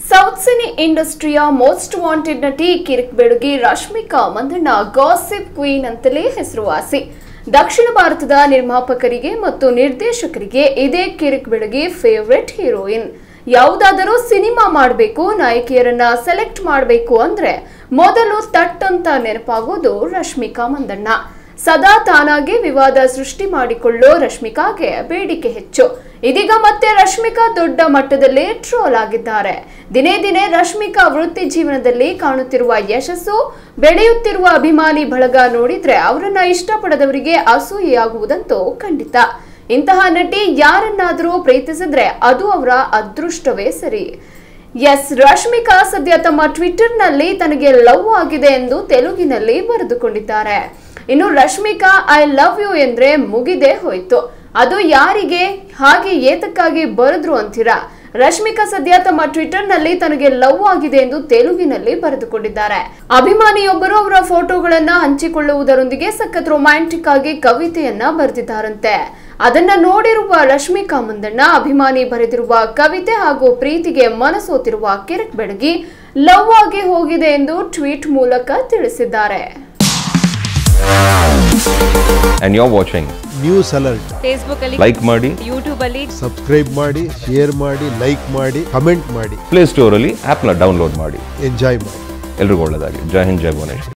South cine ಇಂಡಸ್ಟ್ರಿಯ most wanted ನಟಿ ಕಿರಿಕ್ ಬೆಡುಗಿ ರಶ್ಮಿಕಾ ಮಂದಣ್ಣ ಗಾಸಿಪ್ ಕ್ವೀನ್ ಅಂತಲೇ ಹೆಸರುವಾಸಿ ದಕ್ಷಿಣ ಭಾರತದ ನಿರ್ಮಾಪಕರಿಗೆ ಮತ್ತು ನಿರ್ದೇಶಕರಿಗೆ ಇದೇ ಕಿರಿಕ್ ಬೆಡಗಿ ಫೇವ್ರೆಟ್ ಹೀರೋಯಿನ್ ಯಾವುದಾದರೂ ಸಿನಿಮಾ ಮಾಡಬೇಕು ನಾಯಕಿಯರನ್ನ ಸೆಲೆಕ್ಟ್ ಮಾಡಬೇಕು ಅಂದ್ರೆ ಮೊದಲು ತಟ್ ಅಂತ ನೆನಪಾಗೋದು ರಶ್ಮಿಕಾ ಮಂದಣ್ಣ ಸದಾ ತಾನಾಗೆ ವಿವಾದ ಸೃಷ್ಟಿ ಮಾಡಿಕೊಳ್ಳೋ ರಶ್ಮಿಕಾಗೆ ಬೇಡಿಕೆ ಹೆಚ್ಚು ಇದೀಗ ಮತ್ತೆ ರಶ್ಮಿಕಾ ದೊಡ್ಡ ಮಟ್ಟದಲ್ಲಿ ಟ್ರೋಲ್ ಆಗಿದ್ದಾರೆ ದಿನೇ ದಿನೇ ರಶ್ಮಿಕಾ ವೃತ್ತಿ ಜೀವನದಲ್ಲಿ ಕಾಣುತ್ತಿರುವ ಯಶಸ್ಸು ಬೆಳೆಯುತ್ತಿರುವ ಅಭಿಮಾನಿ ಬಳಗ ನೋಡಿದ್ರೆ ಅವರನ್ನ ಇಷ್ಟಪಡದವರಿಗೆ ಅಸೂಯೆಯಾಗುವುದಂತೂ ಖಂಡಿತ ಇಂತಹ ನಟಿ ಯಾರನ್ನಾದರೂ ಪ್ರೀತಿಸಿದ್ರೆ ಅದು ಅವರ ಅದೃಷ್ಟವೇ ಸರಿ ಎಸ್ ರಶ್ಮಿಕಾ ಸದ್ಯ ತಮ್ಮ ಟ್ವಿಟರ್ನಲ್ಲಿ ತನಗೆ ಲವ್ ಆಗಿದೆ ಎಂದು ತೆಲುಗಿನಲ್ಲಿ ಬರೆದುಕೊಂಡಿದ್ದಾರೆ ಇನ್ನು ರಶ್ಮಿಕಾ ಐ ಲವ್ ಯು ಎಂದ್ರೆ ಮುಗಿದೇ ಹೋಯ್ತು ಅದು ಯಾರಿಗೆ ಹಾಗೆ ಏತಕ್ಕಾಗಿ ಬರೆದ್ರು ಅಂತೀರಾ ರಶ್ಮಿಕಾ ಸದ್ಯ ತಮ್ಮ ಟ್ವಿಟರ್ನಲ್ಲಿ ತನಗೆ ಲವ್ ಆಗಿದೆ ಎಂದು ತೆಲುಗಿನಲ್ಲಿ ಬರೆದುಕೊಂಡಿದ್ದಾರೆ ಅಭಿಮಾನಿಯೊಬ್ಬರು ಅವರ ಫೋಟೋಗಳನ್ನ ಹಂಚಿಕೊಳ್ಳುವುದರೊಂದಿಗೆ ಸಖತ್ ರೊಮ್ಯಾಂಟಿಕ್ ಆಗಿ ಕವಿತೆಯನ್ನ ಬರೆದಿದ್ದಾರಂತೆ ಅದನ್ನ ನೋಡಿರುವ ರಶ್ಮಿಕಾ ಮಂದಣ್ಣ ಅಭಿಮಾನಿ ಬರೆದಿರುವ ಕವಿತೆ ಹಾಗೂ ಪ್ರೀತಿಗೆ ಮನಸೋತಿರುವ ಕಿರಕ್ ಬೆಡಗಿ ಲವ್ ಆಗಿ ಹೋಗಿದೆ ಎಂದು ಟ್ವೀಟ್ ಮೂಲಕ ತಿಳಿಸಿದ್ದಾರೆ and you're watching. News alert Facebook ಅಲ್ಲಿ Like ಮಾಡಿ ಯೂಟ್ಯೂಬ್ ಅಲ್ಲಿ ಸಬ್ಸ್ಕ್ರೈಬ್ ಮಾಡಿ ಶೇರ್ ಮಾಡಿ ಲೈಕ್ ಮಾಡಿ ಕಮೆಂಟ್ ಮಾಡಿ ಪ್ಲೇ ಸ್ಟೋರಲ್ಲಿ ಆ್ಯಪ್ನ ಡೌನ್ಲೋಡ್ ಮಾಡಿ ಎಂಜಾಯ್ ಮಾಡಿ ಎಲ್ರಿಗೂ ಒಳ್ಳೆಯದಾಗಿ ಜೈ ಹಿಂದ್ ಜೈ ಭುವನೇಶ್ವರ್